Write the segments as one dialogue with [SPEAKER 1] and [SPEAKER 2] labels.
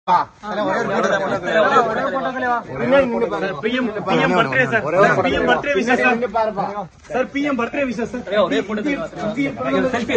[SPEAKER 1] PM PM birthday sir PM birthday wishes sir sir PM birthday wishes sir selfie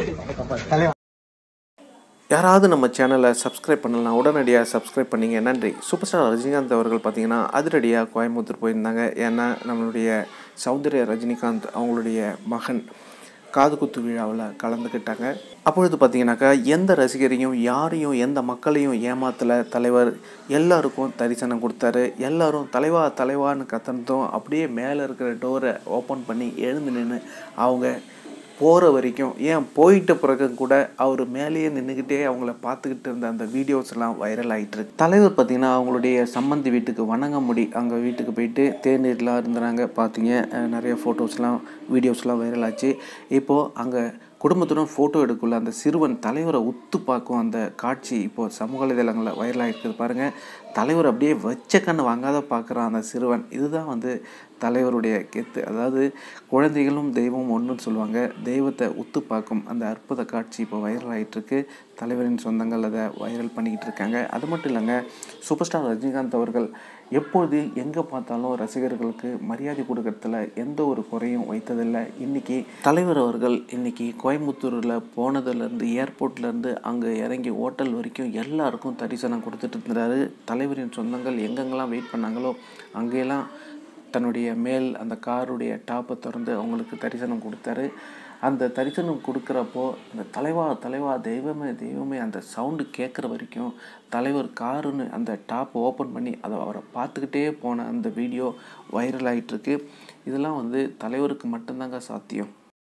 [SPEAKER 2] யாராவது நம்ம சேனலை subscribe பண்ணலாம் உடனடியாக சப்ஸ்கிரைப் பண்ணிங்க நன்றி சூப்பர் ஸ்டார் ரஜினிகாந்த் அவர்கள் பார்த்தீங்கன்னா அதிரடியாக கோயம்புத்தூர் போயிருந்தாங்க ஏன்னா நம்மளுடைய சௌந்தர்ய ரஜினிகாந்த் அவங்களுடைய மகன் காது குத்து விழாவில் கலந்துக்கிட்டாங்க அப்பொழுது பார்த்தீங்கன்னாக்கா எந்த ரசிகரையும் யாரையும் எந்த மக்களையும் ஏமாத்தல தலைவர் எல்லாருக்கும் தரிசனம் கொடுத்தாரு எல்லாரும் தலைவா தலைவான்னு கத்தனதும் அப்படியே மேலே இருக்கிற டோரை ஓப்பன் பண்ணி எழுந்து நின்று அவங்க போகிற வரைக்கும் ஏன் போயிட்ட பிறகு கூட அவர் மேலேயே நின்றுக்கிட்டே அவங்கள பார்த்துக்கிட்டு இருந்த அந்த வீடியோஸ் எல்லாம் வைரல் ஆகிட்டு இருக்கு தலைவர் பார்த்தீங்கன்னா அவங்களுடைய சம்மந்தி வீட்டுக்கு வணங்கமுடி அங்கே வீட்டுக்கு போயிட்டு தேநீர்லாம் இருந்தாங்க பார்த்தீங்க அஹ் நிறைய ஃபோட்டோஸ்லாம் வீடியோஸ்லாம் வைரல் ஆச்சு இப்போது அங்கே குடும்பத்துடன் ஃபோட்டோ எடுக்கல அந்த சிறுவன் தலைவரை உத்து பார்க்கும் அந்த காட்சி இப்போது சமூக வலைதளங்களில் வைரலாக இருக்குது பாருங்கள் தலைவர் அப்படியே வச்ச கண்ணு வாங்காத பார்க்குறான் அந்த சிறுவன் இதுதான் வந்து தலைவருடைய கெத்து அதாவது குழந்தைகளும் தெய்வம் ஒன்றுன்னு சொல்லுவாங்க தெய்வத்தை உத்து பார்க்கும் அந்த அற்புத காட்சி இப்போ வைரல் ஆகிட்டுருக்கு தலைவரின் சொந்தங்கள் அதை வைரல் பண்ணிக்கிட்டு இருக்காங்க அது மட்டும் இல்லைங்க சூப்பர் ஸ்டார் ரஜினிகாந்த் அவர்கள் எப்பொழுது எங்கே பார்த்தாலும் ரசிகர்களுக்கு மரியாதை கொடுக்கறதுல எந்த ஒரு குறையும் வைத்ததில்லை இன்னைக்கு தலைவர் அவர்கள் இன்னைக்கு கோயம்புத்தூரில் போனதுலேருந்து ஏர்போர்ட்லேருந்து அங்கே இறங்கி ஹோட்டல் வரைக்கும் எல்லாருக்கும் தரிசனம் கொடுத்துட்டு இருந்தாரு தலைவரின் சொந்தங்கள் எங்கெங்கெல்லாம் வெயிட் பண்ணாங்களோ அங்கெல்லாம் தன்னுடைய மேல் அந்த காருடைய டாப்பை திறந்து அவங்களுக்கு தரிசனம் கொடுத்தாரு அந்த தரிசனம் கொடுக்குறப்போ அந்த தலைவா தலைவா தெய்வமே தெய்வமே அந்த சவுண்டு கேட்குற வரைக்கும் தலைவர் காருன்னு அந்த டாப் ஓப்பன் பண்ணி அதை அவரை பார்த்துக்கிட்டே போன அந்த வீடியோ வைரல் ஆகிட்டுருக்கு இதெல்லாம் வந்து தலைவருக்கு மட்டும்தாங்க சாத்தியம்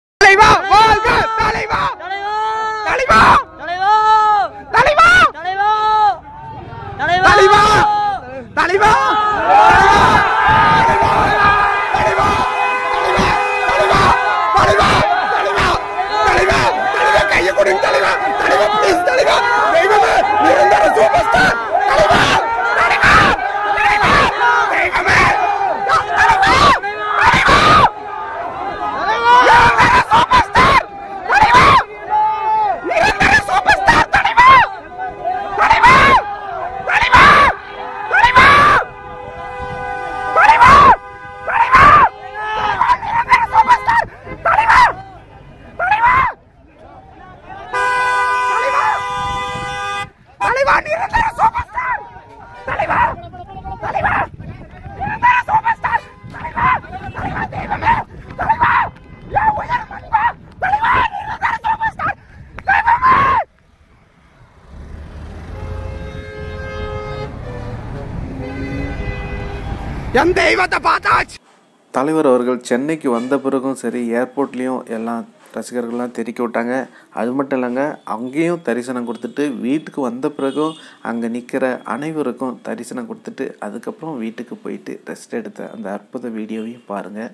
[SPEAKER 3] என் தெய்வத்தை பார்த்தாச்சு
[SPEAKER 2] தலைவர் அவர்கள் சென்னைக்கு வந்த பிறகும் சரி ஏர்போர்ட்லேயும் எல்லாம் ரசிகர்கள்லாம் தெறிக்க விட்டாங்க அது மட்டும் இல்லைங்க அங்கேயும் தரிசனம் கொடுத்துட்டு வீட்டுக்கு வந்த பிறகும் அங்கே நிற்கிற அனைவருக்கும் தரிசனம் கொடுத்துட்டு அதுக்கப்புறம் வீட்டுக்கு போயிட்டு ரெஸ்ட் எடுத்த அந்த அற்புத வீடியோவையும் பாருங்கள்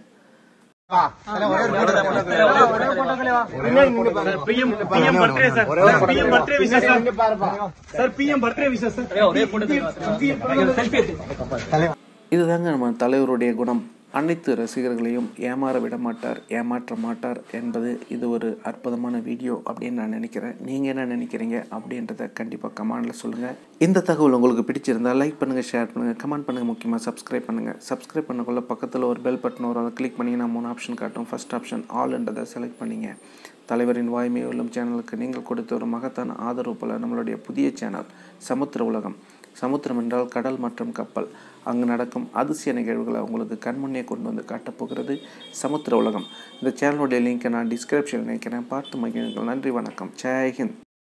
[SPEAKER 1] PM PM birthday sir PM birthday wishes sir sir PM birthday wishes sir selfie
[SPEAKER 2] இதுதாங்க நம்ம தலைவருடைய குணம் அனைத்து ரசிகர்களையும் ஏமாற விட மாட்டார் ஏமாற்ற மாட்டார் என்பது இது ஒரு அற்புதமான வீடியோ அப்படின்னு நான் நினைக்கிறேன் நீங்கள் என்ன நினைக்கிறீங்க அப்படின்றத கண்டிப்பாக கமெண்டில் சொல்லுங்கள் இந்த தகவல் உங்களுக்கு பிடிச்சிருந்தா லைக் பண்ணுங்கள் ஷேர் பண்ணுங்கள் கமெண்ட் பண்ணுங்கள் முக்கியமாக சப்ஸ்கிரைப் பண்ணுங்கள் சப்ஸ்கிரைப் பண்ணக்குள்ள பக்கத்தில் ஒரு பெல் பட்டன் வரும் அதை கிளிக் பண்ணிங்கன்னா மூணு ஆப்ஷன் காட்டும் ஃபர்ஸ்ட் ஆப்ஷன் ஆல்ன்றதை செலக்ட் பண்ணிங்க தலைவரின் வாய்மை உள்ளம் சேனலுக்கு நீங்கள் கொடுத்த ஒரு மகத்தான ஆதரவு போல நம்மளுடைய புதிய சேனல் சமுத்திர உலகம் சமுத்திரம் என்றால் கடல் மற்றும் கப்பல் அங்கு நடக்கும் அதிசய நிகழ்வுகளை உங்களுக்கு கண்முன்னே கொண்டு வந்து காட்டப்போகிறது சமுத்திர உலகம் இந்த சேனலுடைய லிங்க்கை நான் டிஸ்கிரிப்ஷனில் நினைக்கிறேன் பார்த்து மகிழுங்கள் நன்றி வணக்கம் ஜெய் ஹிந்த்